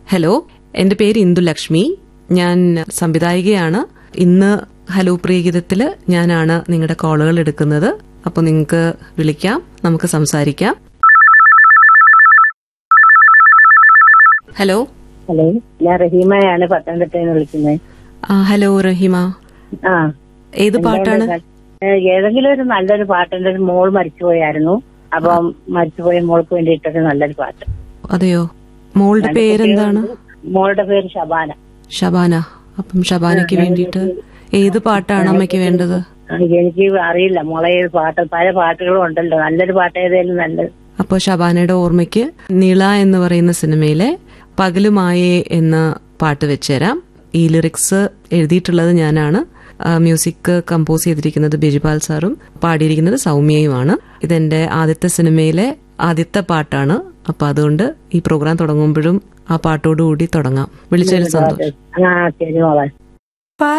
hello എന്റെ പേര് ഇന്ദുലക്ഷ്മി ഞാൻ സംവിധായികയാണ് ഇന്ന് ഹലോ പ്രിയഗീതത്തില് ഞാനാണ് നിങ്ങളുടെ കോളുകൾ എടുക്കുന്നത് അപ്പോൾ നിങ്ങൾക്ക് വിളിക്കാം നമുക്ക് സംസാരിക്കാം ഹലോ ഹലോ ഞാൻ റഹീമയാണ് പത്തനംതിട്ടയിൽ നിന്ന് വിളിക്കുന്നത് ആ, ഹലോ റഹിമ ആ ഏത് പാട്ടാണ് ഏ, ഏതെങ്കിലും ഒരു നല്ലൊരു പാട്ട് എന്റെ ഒരു മോൾ മരിച്ചുപോയായിരുന്നു അപ്പം മരിച്ചുപോയ മോൾക്ക് വേണ്ടിയിട്ടൊരു നല്ലൊരു പാട്ട് അതെയോ മോളുടെ പേരെന്താണ് മോളുടെ പേര് ശബാന ഷബാന അപ്പം ഷബാനയ്ക്ക് വേണ്ടിയിട്ട് ഏത് പാട്ടാണ് അമ്മയ്ക്ക് വേണ്ടത് ആ, എനിക്ക് അറിയില്ല മോളെ ഏത് പാട്ട് പല പാട്ടുകളും ഉണ്ടല്ലോ നല്ലൊരു പാട്ട് ഏതായാലും നല്ലത് അപ്പോൾ ഷബാനയുടെ ഓർമ്മയ്ക്ക് നിള എന്ന് പറയുന്ന സിനിമയിലെ പകലുമായേ എന്ന പാട്ട് വെച്ചുതരാം ഈ ലിറിക്സ് എഴുതിയിട്ടുള്ളത് ഞാനാണ് ആ, മ്യൂസിക് കമ്പോസ് ചെയ്തിരിക്കുന്നത് ബിജിപാൽ സാറും പാടിയിരിക്കുന്നത് സൗമ്യയുമാണ് ഇതെന്റെ ആദ്യത്തെ സിനിമയിലെ ആദ്യത്തെ പാട്ടാണ് അപ്പൊ അതുകൊണ്ട് ഈ പ്രോഗ്രാം തുടങ്ങുമ്പോഴും ആ പാട്ടോടുകൂടി തുടങ്ങാം വിളിച്ചതിൽ സന്തോഷം ആ ശരി മോളെ